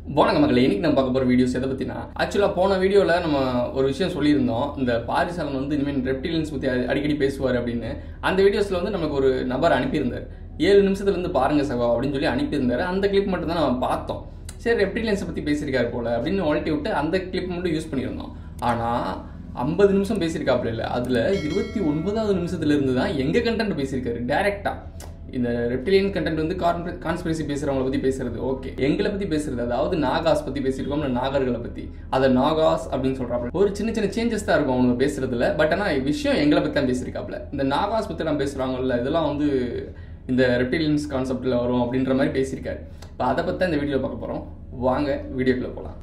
வணக்கம் மக்களே இன்னைக்கு நம்ம பார்க்க போகிற வீடியோஸ் எதை பற்றினா ஆக்சுவலாக போன வீடியோவில் நம்ம ஒரு விஷயம் சொல்லியிருந்தோம் இந்த பாரிசாலன் வந்து இனிமேல் ரெப்டிலியன்ஸ் பற்றி அடிக்கடி பேசுவார் அப்படின்னு அந்த வீடியோஸில் வந்து நமக்கு ஒரு நபர் அனுப்பியிருந்தார் ஏழு நிமிஷத்துலேருந்து பாருங்க சகோ அப்படின்னு சொல்லி அனுப்பியிருந்தார் அந்த கிளிப் மட்டும் தான் நம்ம பார்த்தோம் சரி ரெப்டிலியன்ஸை பற்றி பேசியிருக்காரு போல அப்படின்னு ஒழட்டி விட்டு அந்த கிளிப் மட்டும் யூஸ் பண்ணியிருந்தோம் ஆனால் ஐம்பது நிமிஷம் பேசியிருக்காப்புல இல்லை அதில் இருபத்தி ஒன்பதாவது நிமிஷத்துல இருந்து தான் எங்கள் கண்டென்ட் பேசியிருக்காரு டேரெக்டாக இந்த ரெப்டிலியன் கண்டென்ட் வந்து கான்ஸ்பிரசி பேசுறவங்கள பத்தி பேசுறது ஓகே எங்களை பத்தி பேசுறது அதாவது நாகாஸ் பத்தி பேசியிருக்கோம் இல்ல நாகர்களை பத்தி அதை நாகாஸ் அப்படின்னு சொல்றாங்க ஒரு சின்ன சின்ன சேஞ்சஸ் தான் இருக்கும் அவங்க பேசுறதுல பட் ஆனா விஷயம் எங்களை பத்தி தான் பேசியிருக்காப்ல இந்த நாகாஸ் பத்தி எல்லாம் பேசுறாங்கல்ல இதெல்லாம் வந்து இந்த ரெப்டிலியன்ஸ் கான்செப்ட்ல வரும் அப்படின்ற மாதிரி பேசியிருக்காரு இப்போ அதை பத்தி தான் இந்த வீடியோ பார்க்க போறோம் வாங்க வீடியோக்குள்ள போலாம்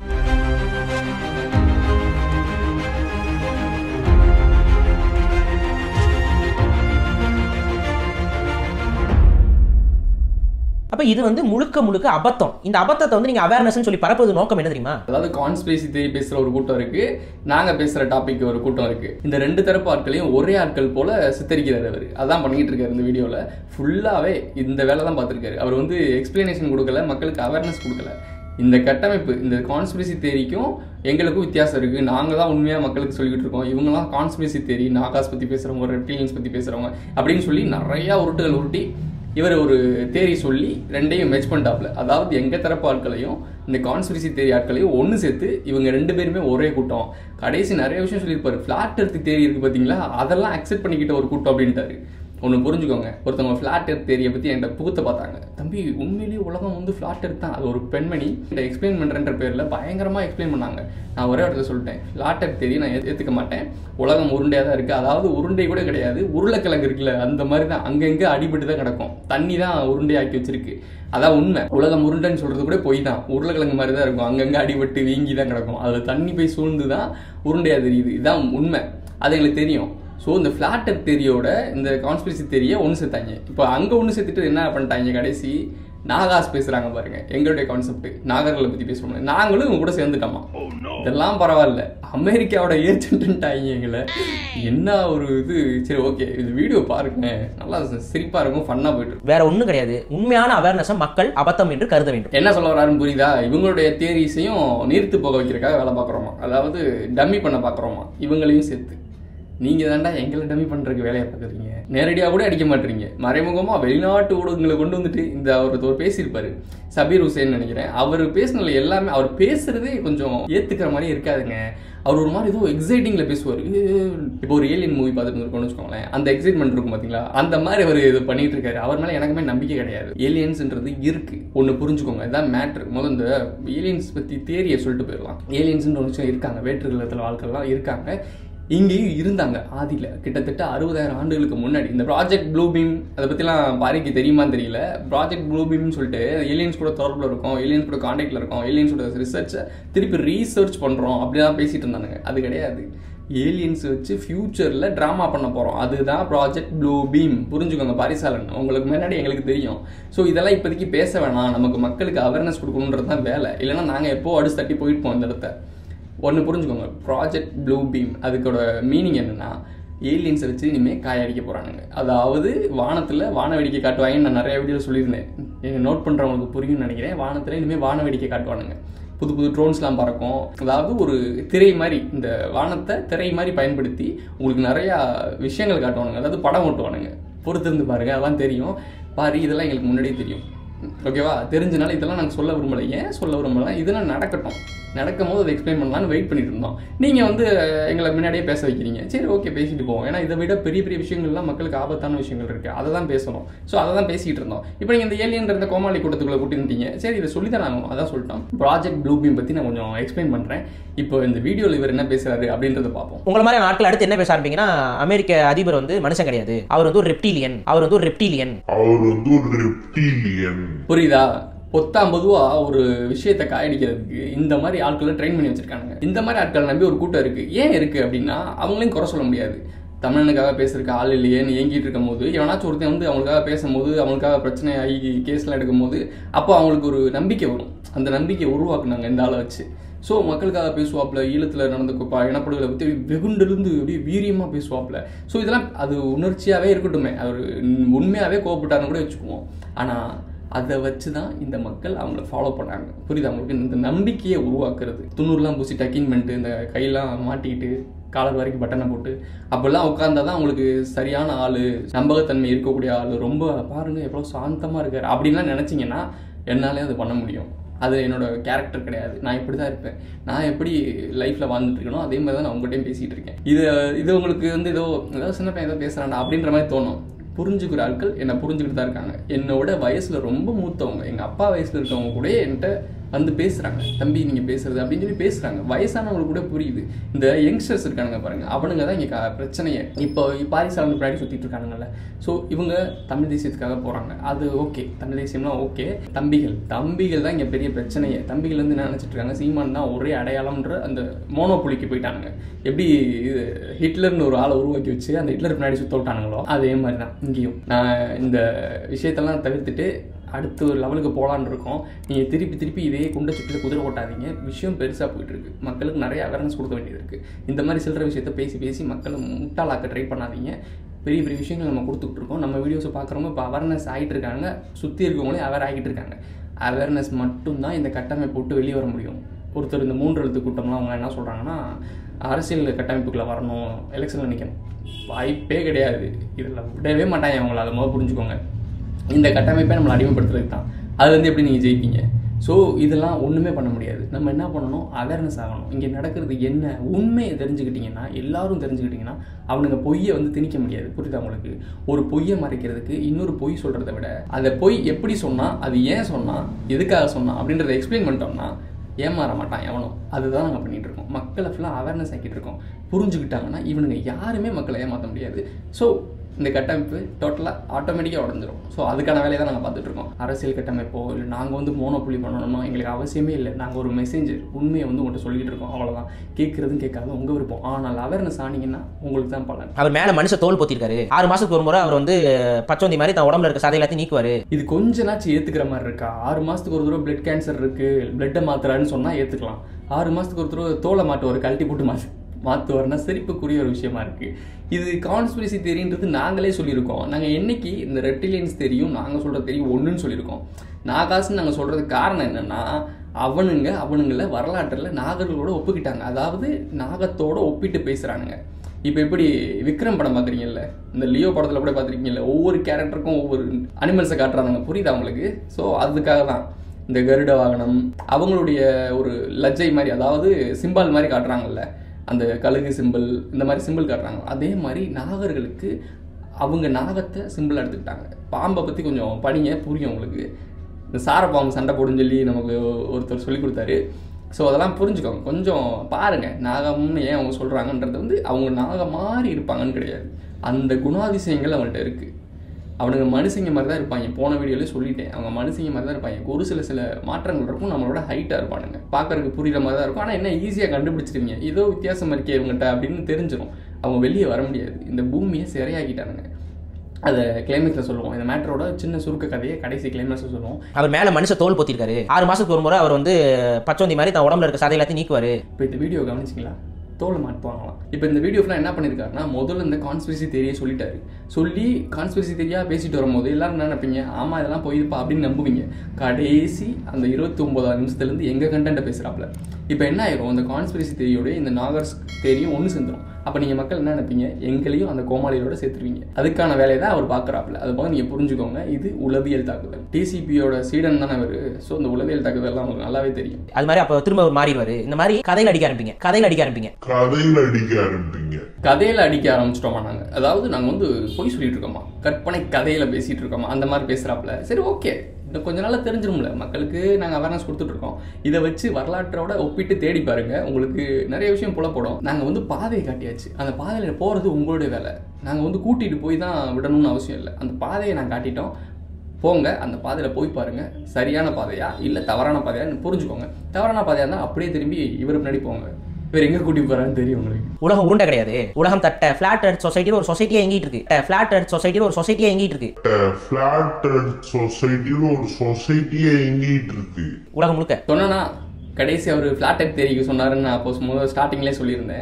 அப்ப இது வந்து முழுக்க முழுக்க அபத்தம் இந்த அபத்தத்தை வந்து நீங்க அவேர்னஸ் சொல்லி பரப்புவது நோக்கம் என்ன தெரியுமா அதாவது கான்ஸ்பிரசி தேரி பேசுற ஒரு கூட்டம் இருக்கு நாங்க பேசுற டாபிக் ஒரு கூட்டம் இருக்கு இந்த ரெண்டு தரப்பு ஆட்களையும் ஒரே ஆட்கள் போல சித்தரிக்கிறார் அவர் அதான் பண்ணிட்டு இருக்காரு இந்த வீடியோல ஃபுல்லாவே இந்த வேலை தான் பார்த்திருக்காரு அவர் வந்து எக்ஸ்பிளனேஷன் கொடுக்கல மக்களுக்கு அவேர்னஸ் கொடுக்கல இந்த கட்டமைப்பு இந்த கான்ஸ்பிரசி தேரிக்கும் எங்களுக்கும் வித்தியாசம் இருக்கு நாங்க தான் உண்மையா மக்களுக்கு சொல்லிட்டு இருக்கோம் இவங்கலாம் கான்ஸ்பிரசி தேரி நாகாஸ் பத்தி பேசுறவங்க ரெப்டிலியன்ஸ் பத்தி பேசுறவங்க அப்படின்னு சொல்லி நிறைய உருட்டுகள் உருட்டி இவர் ஒரு தேரி சொல்லி ரெண்டையும் மெச் பண்ணிட்டாப்ல அதாவது எங்க தரப்பு ஆட்களையும் இந்த கான்ஸ்பிரசி தேரி ஆட்களையும் ஒன்று சேர்த்து இவங்க ரெண்டு பேருமே ஒரே கூட்டம் கடைசி நிறைய விஷயம் சொல்லியிருப்பாரு ஃபிளாட் எர்த் தேரி இருக்கு பார்த்தீங்களா அதெல்லாம் அக்செப்ட் பண்ணிக்கிட்ட ஒரு கூட்டம் அப்படின்ட்டாரு ஒன்று புரிஞ்சுக்கோங்க ஒருத்தவங்க ஃப்ளாட் எர்த் தேரியை பற்றி என்கிட்ட புகுத்த பார்த்தாங்க தம்பி உண்மையிலேயே உலகம் வந்து ஃப்ளாட் எர்த் தான் அது ஒரு பெண்மணி இதை எக்ஸ்பிளைன் பண்ணுறன்ற பேரில் பயங்கரமாக எக்ஸ்பிளைன் பண்ணாங்க நான் ஒரே இடத்துல சொல்லிட்டேன் ஃப்ளாட் எர்த் தேரி நான் ஏத்- ஏத்துக்க மாட்டேன் உலகம் உருண்டையாக தான் இருக்குது அதாவது உருண்டை கூட கிடையாது உருளைக்கிழங்கு இருக்குல்ல அந்த மாதிரி தான் அங்கங்கே அடிபட்டு தான் கிடக்கும் தண்ணி தான் உருண்டையாக்கி வச்சிருக்கு அதான் உண்மை உலகம் உருண்டைன்னு சொல்றது கூட பொய் தான் உருளைக்கிழங்கு மாதிரி தான் இருக்கும் அங்கங்கே அடிபட்டு வீங்கி தான் கிடக்கும் அதில் தண்ணி போய் சூழ்ந்து தான் உருண்டையா தெரியுது இதான் உண்மை அது எங்களுக்கு தெரியும் ஸோ இந்த ஃப்ளாட்டர் தேரியோட இந்த கான்ஸ்பிரசி தேரியை ஒன்று சேர்த்தாங்க இப்போ அங்கே ஒன்று சேர்த்துட்டு என்ன பண்ணிட்டாங்க கடைசி நாகாஸ் பேசுறாங்க பாருங்க எங்களுடைய கான்செப்ட் நாகர்களை பத்தி பேசுறோம் நாங்களும் இவங்க கூட சேர்ந்துட்டோமா இதெல்லாம் பரவாயில்ல அமெரிக்காவோட ஏஜென்ட்டாங்க எங்களை என்ன ஒரு இது சரி ஓகே இது வீடியோ பாருங்க நல்லா சிரிப்பா இருக்கும் ஃபன்னா போயிட்டு இருக்கும். வேற ஒண்ணும் கிடையாது உண்மையான அவேர்னஸை மக்கள் அபத்தம் என்று கருத வேண்டும் என்ன சொல்ல வராருன்னு புரியுதா இவங்களுடைய தேரிஸையும் நீர்த்து போக வைக்கிறதுக்காக வேலை பார்க்குறோமா அதாவது டம்மி பண்ண பார்க்குறோமா இவங்களையும் சேர்த்து நீங்க தாண்டா எங்களை டம்மி பண்றதுக்கு வேலையை பார்க்குறீங்க நேரடியாக கூட அடிக்க மாட்டீங்க மறைமுகமா வெளிநாட்டு ஊடகங்களை கொண்டு வந்துட்டு இந்த அவர் ஒரு பேசியிருப்பாரு சபீர் ஹுசேன் நினைக்கிறேன் அவர் பேசினதுல எல்லாமே அவர் பேசுறதே கொஞ்சம் ஏத்துக்கிற மாதிரி இருக்காதுங்க அவர் ஒரு மாதிரி ஏதோ எக்ஸைட்டிங்ல பேசுவார் இப்போ ஒரு ஏலியன் மூவி பார்த்துட்டு இருக்கோம்னு வச்சுக்கோங்களேன் அந்த எக்ஸைட்மெண்ட் இருக்கும் பாத்தீங்களா அந்த மாதிரி அவர் இது பண்ணிட்டு இருக்காரு அவர் மேல எனக்குமே நம்பிக்கை கிடையாது ஏலியன்ஸ்ன்றது இருக்கு ஒன்னு புரிஞ்சுக்கோங்க இதான் மேட்ரு முதல்ல இந்த ஏலியன்ஸ் பத்தி தேரியை சொல்லிட்டு போயிடலாம் ஏலியன்ஸ்ன்ற ஒரு விஷயம் இருக்காங்க வேற்றுகிரகத்தில் ஆட்கள்லாம் இருக்காங்க இங்கேயும் இருந்தாங்க ஆதியில கிட்டத்தட்ட அறுபதாயிரம் ஆண்டுகளுக்கு முன்னாடி இந்த ப்ராஜெக்ட் ப்ளூ பீம் அதை பற்றிலாம் பாரிக்கு தெரியுமான்னு தெரியல ப்ராஜெக்ட் ப்ளூ பீம்னு சொல்லிட்டு ஏலியன்ஸ் கூட தொடர்பில் இருக்கோம் ஏலியன்ஸ் கூட காண்டாக்டில் இருக்கோம் ஏலியன்ஸோட ரிசர்ச்சை திருப்பி ரீசர்ச் பண்ணுறோம் அப்படிதான் பேசிட்டு இருந்தானுங்க அது கிடையாது ஏலியன்ஸ் வச்சு ஃபியூச்சரில் ட்ராமா பண்ண போகிறோம் அதுதான் ப்ராஜெக்ட் ப்ளூ பீம் புரிஞ்சுக்கோங்க பாரிசாலன் உங்களுக்கு முன்னாடி எங்களுக்கு தெரியும் ஸோ இதெல்லாம் இப்போதைக்கு பேச வேணாம் நமக்கு மக்களுக்கு அவேர்னஸ் கொடுக்கணுன்றது தான் வேலை இல்லைன்னா நாங்கள் எப்போ அடிச்சு தட்டி போயிட்டு இந்த இடத்த ஒன்று புரிஞ்சுக்கோங்க ப்ராஜெக்ட் ப்ளூ பீம் அதுக்கோட மீனிங் என்னன்னா ஏலியன்ஸை வச்சு இனிமேல் காயடிக்க போகிறானுங்க அதாவது வானத்தில் வான வேடிக்கை காட்டுவாங்கன்னு நான் நிறைய வீடியோ சொல்லியிருந்தேன் நோட் பண்ணுறவங்களுக்கு புரியும்னு நினைக்கிறேன் வானத்தில் இனிமேல் வான வேடிக்கை காட்டுவானுங்க புது புது ட்ரோன்ஸ்லாம் பறக்கும் அதாவது ஒரு திரை மாதிரி இந்த வானத்தை திரை மாதிரி பயன்படுத்தி உங்களுக்கு நிறையா விஷயங்கள் காட்டுவானுங்க அதாவது படம் ஓட்டுவானுங்க பொறுத்திருந்து பாருங்க அதெல்லாம் தெரியும் பாரு இதெல்லாம் எங்களுக்கு முன்னாடியே தெரியும் ஓகேவா தெரிஞ்சனால இதெல்லாம் நாங்கள் சொல்ல விரும்பலை ஏன் சொல்ல விரும்பலை இதெல்லாம் நடக்கட்டும் நடக்கும் போது அதை எக்ஸ்பிளைன் பண்ணலாம்னு வெயிட் பண்ணிட்டு இருந்தோம் நீங்கள் வந்து எங்களை முன்னாடியே பேச வைக்கிறீங்க சரி ஓகே பேசிட்டு போவோம் ஏன்னா இதை விட பெரிய பெரிய விஷயங்கள்லாம் மக்களுக்கு ஆபத்தான விஷயங்கள் இருக்கு அதை தான் பேசணும் ஸோ அதை தான் பேசிக்கிட்டு இருந்தோம் இப்போ நீங்கள் இந்த ஏலியன் இருந்த கோமாளி கூட்டத்துக்குள்ள கூட்டிருந்தீங்க சரி இதை சொல்லி தான் நாங்கள் அதான் சொல்லிட்டோம் ப்ராஜெக்ட் ப்ளூ பீம் பற்றி நான் கொஞ்சம் எக்ஸ்பிளைன் பண்ணுறேன் இப்போ இந்த வீடியோவில் இவர் என்ன பேசுறாரு அப்படின்றத பார்ப்போம் உங்களை மாதிரி நாட்கள் அடுத்து என்ன பேச ஆரம்பிங்கன்னா அமெரிக்க அதிபர் வந்து மனுஷன் கிடையாது அவர் வந்து ஒரு ரெப்டீலியன் அவர் வந்து ஒரு ரெப்டீலியன் அவர் வந்து ஒரு ரெப்டீலியன் புரியுதா பொத்தாம் பொதுவா ஒரு விஷயத்தை காயடிக்கிறதுக்கு இந்த மாதிரி ஆட்களை ட்ரெயின் பண்ணி வச்சிருக்காங்க இந்த மாதிரி ஆட்களை நம்பி ஒரு கூட்டம் இருக்கு ஏன் இருக்கு அப்படின்னா அவங்களையும் குறை சொல்ல முடியாது தமிழனுக்காக பேசுறதுக்கு ஆள் இல்லையேன்னு ஏங்கிட்டு இருக்கும் போது எவனாச்சும் ஒருத்தன் வந்து அவங்களுக்காக பேசும்போது அவங்களுக்காக பிரச்சனை ஆகி கேஸ்லாம் எடுக்கும்போது அப்போ அவங்களுக்கு ஒரு நம்பிக்கை வரும் அந்த நம்பிக்கையை உருவாக்குனாங்க இந்த ஆளை வச்சு ஸோ மக்களுக்காக பேசுவாப்புல ஈழத்தில் நடந்த குப்பா இனப்படுகளை பற்றி வெகுண்டிருந்து அப்படியே வீரியமாக பேசுவாப்புல ஸோ இதெல்லாம் அது உணர்ச்சியாகவே இருக்கட்டுமே அவர் உண்மையாகவே கோவப்பட்டாருன்னு கூட வச்சுக்குவோம் ஆனால் அதை வச்சு தான் இந்த மக்கள் அவங்கள ஃபாலோ பண்ணாங்க புரியுது அவங்களுக்கு இந்த நம்பிக்கையை உருவாக்குறது துண்ணூறுலாம் பூசி டக்கிங் பண்ணிட்டு இந்த கையெல்லாம் மாட்டிக்கிட்டு காலர் வரைக்கும் பட்டனை போட்டு அப்போல்லாம் உட்காந்தா தான் அவங்களுக்கு சரியான ஆள் நம்பகத்தன்மை இருக்கக்கூடிய ஆள் ரொம்ப பாருங்க எவ்வளோ சாந்தமாக இருக்கார் அப்படின்லாம் நினச்சிங்கன்னா என்னாலே அது பண்ண முடியும் அது என்னோட கேரக்டர் கிடையாது நான் இப்படி தான் இருப்பேன் நான் எப்படி லைஃப்பில் வாழ்ந்துட்டு இருக்கனோ அதே மாதிரி தான் நான் உங்கள்கிட்டயும் பேசிகிட்டு இருக்கேன் இது இது உங்களுக்கு வந்து ஏதோ ஏதோ சின்ன பையன் ஏதோ பேசுகிறான்டா அப்படின்ற மாதிரி தோணும் புரிஞ்சுக்கிற ஆட்கள் என்னை புரிஞ்சுக்கிட்டு தான் இருக்காங்க என்னோட வயசில் ரொம்ப மூத்தவங்க எங்கள் அப்பா வயசில் இருக்கவங்க கூட என்கிட்ட வந்து பேசுகிறாங்க தம்பி நீங்கள் பேசுறது அப்படின்னு சொல்லி பேசுகிறாங்க வயசானவங்களுக்கு கூட புரியுது இந்த யங்ஸ்டர்ஸ் இருக்கானுங்க பாருங்க அவனுங்க தான் இங்கே பிரச்சனையே இப்போ பாரிசாலன் பின்னாடி சுற்றிட்டு இருக்கானுங்கல்ல ஸோ இவங்க தமிழ் தேசியத்துக்காக போகிறாங்க அது ஓகே தமிழ் தேசியம்லாம் ஓகே தம்பிகள் தம்பிகள் தான் இங்கே பெரிய பிரச்சனையே தம்பிகள் வந்து என்ன நினச்சிட்டு இருக்காங்க சீமான் தான் ஒரே அடையாளம்ன்ற அந்த மோனோபுலிக்கு போயிட்டானுங்க எப்படி இது ஹிட்லர்னு ஒரு ஆளை உருவாக்கி வச்சு அந்த ஹிட்லர் பின்னாடி சுத்த விட்டானுங்களோ அதே மாதிரி தான் இங்கேயும் நான் இந்த விஷயத்தெல்லாம் தவிர்த்துட்டு அடுத்த ஒரு லெவலுக்கு போகலான்னு இருக்கோம் நீங்கள் திருப்பி திருப்பி இதே குண்டை சுற்றில குதிரை ஓட்டாதீங்க விஷயம் பெருசாக போயிட்டு இருக்கு மக்களுக்கு நிறைய அவேர்னஸ் கொடுக்க வேண்டியது இருக்குது இந்த மாதிரி சில்லற விஷயத்த பேசி பேசி மக்களை முட்டாளாக்க ட்ரை பண்ணாதீங்க பெரிய பெரிய விஷயங்கள் நம்ம கொடுத்துட்டு இருக்கோம் நம்ம வீடியோஸை பார்க்குறவங்க இப்போ அவேர்னஸ் ஆகிட்டு இருக்காங்க சுற்றி இருக்கவங்களே அவேர் ஆகிட்டு இருக்காங்க அவேர்னஸ் மட்டும்தான் இந்த கட்டமைப்பு விட்டு வெளியே வர முடியும் ஒருத்தர் இந்த மூன்று எழுத்து கூட்டம்லாம் அவங்க என்ன சொல்கிறாங்கன்னா அரசியல் கட்டமைப்புக்குள்ளே வரணும் எலெக்ஷனில் நிற்கணும் வாய்ப்பே கிடையாது இதில் விடவே மாட்டாங்க அவங்கள அதை முதல் புரிஞ்சுக்கோங்க இந்த கட்டமைப்பை நம்மளை அடிமைப்படுத்துறதுக்கு தான் அது வந்து எப்படி நீங்கள் ஜெயிப்பீங்க ஸோ இதெல்லாம் ஒன்றுமே பண்ண முடியாது நம்ம என்ன பண்ணணும் அவேர்னஸ் ஆகணும் இங்கே நடக்கிறது என்ன உண்மையை தெரிஞ்சுக்கிட்டிங்கன்னா எல்லாரும் தெரிஞ்சுக்கிட்டிங்கன்னா அவனுங்க பொய்யை வந்து திணிக்க முடியாது புரியுதா உங்களுக்கு ஒரு பொய்யை மறைக்கிறதுக்கு இன்னொரு பொய் சொல்கிறத விட அந்த பொய் எப்படி சொன்னால் அது ஏன் சொன்னால் எதுக்காக சொன்னா அப்படின்றத எக்ஸ்பிளைன் பண்ணிட்டோம்னா ஏமாற மாட்டான் எவனும் அதுதான் நாங்கள் பண்ணிகிட்டு இருக்கோம் மக்களை ஃபுல்லாக அவேர்னஸ் ஆக்கிட்டு இருக்கோம் புரிஞ்சுக்கிட்டாங்கன்னா இவனுங்க யாருமே மக்களை ஏமாற்ற முடியாது ஸோ இந்த கட்டமைப்பு டோட்டலாக ஆட்டோமேட்டிக்காக உடஞ்சிரும் ஸோ அதுக்கான வேலையை தான் நாங்கள் பார்த்துட்டு இருக்கோம் அரசியல் கட்டமைப்போ இல்லை நாங்கள் வந்து மோனோப்புலி பண்ணணுமோ எங்களுக்கு அவசியமே இல்லை நாங்கள் ஒரு மெசேஞ்சர் உண்மையை வந்து உங்கள்கிட்ட சொல்லிட்டு இருக்கோம் அவ்வளோதான் கேட்குறதும் கேட்காது உங்கள் விருப்பம் ஆனால் அவேர்னஸ் ஆனீங்கன்னா உங்களுக்கு தான் பலன் அவர் மேல மனுஷ தோல் பொத்திருக்காரு ஆறு மாசத்துக்கு ஒரு முறை அவர் வந்து பச்சோந்தி மாதிரி தன் உடம்புல இருக்க சதை எல்லாத்தையும் நீக்குவாரு இது கொஞ்ச நாச்சு ஏற்றுக்கிற மாதிரி இருக்கா ஆறு மாதத்துக்கு ஒரு தடவை பிளட் கேன்சர் இருக்குது பிளட்டை மாத்துறாருன்னு சொன்னால் ஏற்றுக்கலாம் ஆறு மாதத்துக்கு ஒரு தடவை தோலை மாட்டுவார் கழட்டி போட்டு மாற்று மாற்றுவார்னா சிரிப்புக்குரிய ஒரு விஷயமா இருக்குது இது கான்ஸ்பிரசி தெரியுன்றது நாங்களே சொல்லியிருக்கோம் நாங்கள் என்னைக்கு இந்த ரெப்டிலியன்ஸ் தெரியும் நாங்கள் சொல்கிறது தெரியும் ஒன்றுன்னு சொல்லியிருக்கோம் நாகாசுன்னு நாங்கள் சொல்கிறதுக்கு காரணம் என்னென்னா அவனுங்க அவனுங்கள வரலாற்றில் நாகர்களோட ஒப்புக்கிட்டாங்க அதாவது நாகத்தோட ஒப்பிட்டு பேசுகிறானுங்க இப்போ எப்படி விக்ரம் படம் பார்க்குறீங்கல்ல இந்த லியோ படத்தில் கூட பார்த்துருக்கீங்கல்ல ஒவ்வொரு கேரக்டருக்கும் ஒவ்வொரு அனிமல்ஸை காட்டுறாங்க புரியுதா அவங்களுக்கு ஸோ அதுக்காக தான் இந்த கருட வாகனம் அவங்களுடைய ஒரு லஜ்ஜை மாதிரி அதாவது சிம்பால் மாதிரி காட்டுறாங்கல்ல அந்த கழுகு சிம்பிள் இந்த மாதிரி சிம்பிள் காட்டுறாங்க அதே மாதிரி நாகர்களுக்கு அவங்க நாகத்தை சிம்பிள் எடுத்துக்கிட்டாங்க பாம்பை பற்றி கொஞ்சம் படிங்க புரியும் உங்களுக்கு இந்த சார பாம்பு சண்டை போடுன்னு சொல்லி நமக்கு ஒருத்தர் சொல்லி கொடுத்தாரு ஸோ அதெல்லாம் புரிஞ்சுக்கோங்க கொஞ்சம் பாருங்கள் நாகம்னு ஏன் அவங்க சொல்கிறாங்கன்றது வந்து அவங்க நாகம் மாதிரி இருப்பாங்கன்னு கிடையாது அந்த குணாதிசயங்கள் அவங்கள்ட்ட இருக்குது அவனுங்க மனுஷங்க மாதிரி தான் இருப்பாங்க போன வீடியோலேயே சொல்லிட்டேன் அவங்க மனுஷங்க மாதிரி தான் இருப்பாங்க ஒரு சில சில மாற்றங்கள் இருக்கும் நம்மளோட ஹைட்டாக இருப்பானுங்க பார்க்கறதுக்கு புரியுற மாதிரி தான் இருக்கும் ஆனால் என்ன ஈஸியாக கண்டுபிடிச்சிருவீங்க ஏதோ வித்தியாசம் இருக்கே இவங்ககிட்ட அப்படின்னு தெரிஞ்சிடும் அவங்க வெளியே வர முடியாது இந்த பூமியை சிறையாக்கிட்டானுங்க அதை கிளைமேக்ஸில் சொல்லுவோம் இந்த மேட்டரோட சின்ன சுருக்க கதையை கடைசி கிளைமேக்ஸில் சொல்லுவோம் அவர் மேல மனுஷ தோல் பொத்திருக்காரு ஆறு மாசத்துக்கு ஒரு முறை அவர் வந்து பச்சோந்தி மாதிரி தன் உடம்புல இருக்க சதை எல்லாத்தையும் நீக்குவாரு இப்போ இந்த வீடியோ கவனிச்சிங்களா தோலை மாட்டுவாங்களாம் இப்போ இந்த வீடியோ ஃபுல்லாக என்ன பண்ணியிருக்காருன்னா முதல்ல இந்த கான்ஸ்பிரசி தேரியை சொல்லிட்டாரு சொல்லி கான்ஸ்பிரசி தேரியாக பேசிட்டு வரும்போது எல்லாரும் என்ன நினைப்பீங்க ஆமாம் இதெல்லாம் போயிருப்பா அப்படின்னு நம்புவீங்க கடைசி அந்த இருபத்தி ஒன்பதாம் நிமிஷத்துலேருந்து எங்கள் கண்டென்ட்டை பேசுகிறாப்புல இப்போ என்ன ஆயிரும் அந்த கான்ஸ்பிரசி தேரியோட இந்த நாகர்ஸ் தேரியும் ஒன்று சேர்ந்துரும் அப்போ நீங்கள் மக்கள் என்ன நினைப்பீங்க எங்களையும் அந்த கோமாளியோட சேர்த்துருவீங்க அதுக்கான வேலையை தான் அவர் பார்க்குறாப்புல அது போக நீங்கள் புரிஞ்சுக்கோங்க இது உளவியல் தாக்குதல் டிசிபியோட சீடன் தானே அவர் ஸோ இந்த உளவியல் தாக்குதல்லாம் உங்களுக்கு நல்லாவே தெரியும் அது மாதிரி அப்போ திரும்ப அவர் மாறிடுவாரு இந்த மாதிரி கதையில் அடிக்க ஆரம்பிங்க கதையில் அடிக்க ஆரம்பிங்க கதையில் அடிக்க ஆரம்பிங்க கதையில அடிக்க ஆரம்பிச்சிட்டோமா நாங்க அதாவது நாங்க வந்து பொய் சொல்லிட்டு இருக்கோமா கற்பனை கதையில பேசிட்டு இருக்கோமா அந்த மாதிரி பேசுறாப்புல சரி ஓகே இன்னும் கொஞ்ச நாள்ல தெரிஞ்சிரும்ல மக்களுக்கு நாங்க அவேர்னஸ் கொடுத்துட்டு இருக்கோம் இதை வச்சு வரலாற்றோட ஒப்பிட்டு தேடி பாருங்க உங்களுக்கு நிறைய விஷயம் புலப்படும் நாங்க வந்து பாதையை காட்டியாச்சு அந்த பாதையில போறது உங்களுடைய வேலை நாங்க வந்து கூட்டிட்டு போய் தான் விடணும்னு அவசியம் இல்லை அந்த பாதையை நாங்க காட்டிட்டோம் போங்க அந்த பாதையில் போய் பாருங்க சரியான பாதையா இல்லை தவறான பாதையான்னு புரிஞ்சுக்கோங்க தவறான பாதையா இருந்தால் அப்படியே திரும்பி இவர் பின்னாடி போங்க இவர் எங்கே கூட்டிட்டு போறான்னு தெரியும் உங்களுக்கு உலகம் உருண்டை கிடையாது உலகம் தட்ட ஃபிளாட் எர்த் சொசைட்டியில் ஒரு சொசைட்டியா எங்கிட்டு இருக்கு ஃபிளாட் எர்த் சொசைட்டியில் ஒரு சொசைட்டியா எங்கிட்டு இருக்கு ஃபிளாட் சொசைட்டின்னு ஒரு சொசைட்டியே எங்கிட்டு இருக்கு உலகம் முழுக்க சொன்னேன்னா கடைசி அவர் ஃப்ளாட் எக் தெரிவிக்க சொன்னாருன்னு நான் அப்போ முதல்ல ஸ்டார்டிங்லேயே சொல்லியிருந்தேன்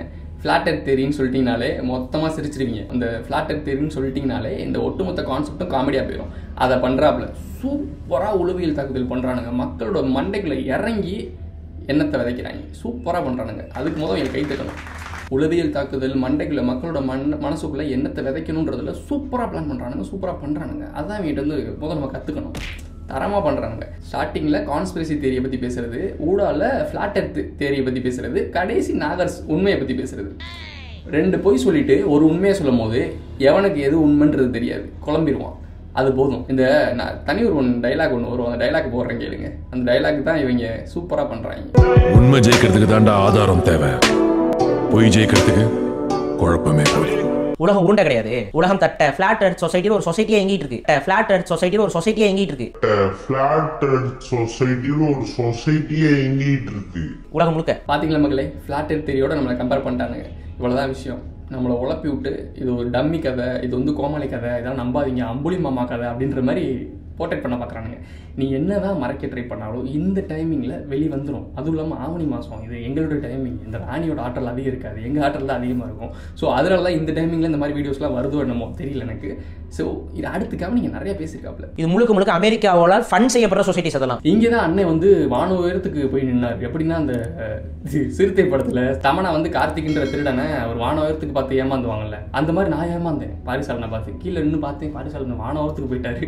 ஃப்ளாட் எர்த் தேரின்னு சொல்லிட்டீங்கனாலே மொத்தமாக சிரிச்சிருவீங்க அந்த ஃப்ளாட் எர்த் தேரின்னு சொல்லிட்டீங்கனாலே இந்த ஒட்டுமொத்த கான்செப்டும் காமெடியாக போயிடும் அதை பண்ணுறாப்புல சூப்பராக உளவியல் தாக்குதல் பண்ணுறானுங்க மக்களோட மண்டைக்குள்ள இறங்கி எண்ணத்தை விதைக்கிறாங்க சூப்பராக பண்ணுறானுங்க அதுக்கு முதல் என் கை தட்டணும் உளவியல் தாக்குதல் மண்டைக்குள்ள மக்களோட மண் மனசுக்குள்ள எண்ணத்தை விதைக்கணுன்றதுல சூப்பராக பிளான் பண்ணுறானுங்க சூப்பராக பண்ணுறானுங்க அதான் இவங்கிட்ட வந்து முதல் நம்ம கற்றுக்கணும் தரமாக பண்ணுறானுங்க ஸ்டார்டிங்கில் கான்ஸ்பிரசி தேரியை பற்றி பேசுறது ஊடால ஃப்ளாட் எர்த் தேரியை பற்றி பேசுறது கடைசி நாகர்ஸ் உண்மையை பற்றி பேசுறது ரெண்டு பொய் சொல்லிட்டு ஒரு உண்மையை சொல்லும் போது எவனுக்கு எது உண்மைன்றது தெரியாது குழம்பிடுவான் அது போதும் இந்த நான் தனி ஒரு ஒன்று டைலாக் ஒன்று வரும் அந்த டைலாக் போடுறேன் கேளுங்க அந்த டைலாக் தான் இவங்க சூப்பராக பண்ணுறாங்க உண்மை ஜெயிக்கிறதுக்கு தாண்டா ஆதாரம் தேவை பொய் ஜெயிக்கிறதுக்கு குழப்பமே போய் உலகம் உருண்டை கிடையாது உலகம் தட்ட ஃபிளாட் எர்த் சொசைட்டியில் ஒரு சொசைட்டியா எங்கிட்டு இருக்கு ஃபிளாட் எர்த் சொசைட்டியில் ஒரு சொசைட்டியா எங்கிட்டு இருக்கு பிளாட் சொசைட்டின்னு ஒரு சொசைட்டியே எங்கிட்டு இருக்கு உலகம் முழுக்க பார்த்தீங்களா மக்களே ஃப்ளாட் எர்த் தேரியோட நம்மளை கம்பேர் பண்ணிட்டானுங்க இவ்வளோதான் விஷயம் நம்மளை உழப்பி விட்டு இது ஒரு டம்மி கதை இது வந்து கோமாளி கதை இதெல்லாம் நம்பாதீங்க அம்புலி மாமா கதை அப்படின்ற மாதிரி போர்ட்ரேட் பண்ண பார்க்குறானுங்க நீ என்னதான் மறைக்க ட்ரை பண்ணாலும் இந்த டைமிங்கில் வெளி வந்துடும் அதுவும் இல்லாமல் ஆவணி மாதம் இது எங்களோட டைமிங் இந்த ராணியோட ஆற்றல் அதிகம் இருக்காது எங்கள் ஆற்றல் தான் அதிகமாக இருக்கும் ஸோ அதனால தான் இந்த டைமிங்கில் இந்த மாதிரி வீடியோஸ்லாம் வருதோ என்னமோ தெரியல எனக்கு ஸோ இது அடுத்துக்காக நீங்கள் நிறைய பேசியிருக்காப்புல இது முழுக்க முழுக்க அமெரிக்காவால் ஃபண்ட் செய்யப்படுற சொசைட்டிஸ் அதெல்லாம் இங்கே தான் அண்ணன் வந்து வான உயரத்துக்கு போய் நின்னார் எப்படின்னா அந்த அஹ், சி- சிறுத்தை படத்தில் தமனா வந்து கார்த்திக்ன்ற திருடனை ஒரு வான உயரத்துக்கு பார்த்து ஏமாந்துவாங்கல்ல அந்த மாதிரி நான் ஏமாந்தேன் பாரிசாலனை பார்த்து கீழே நின்று பார்த்தேன் பாரிசாலன் வான உயரத்துக்கு போயிட்டாரு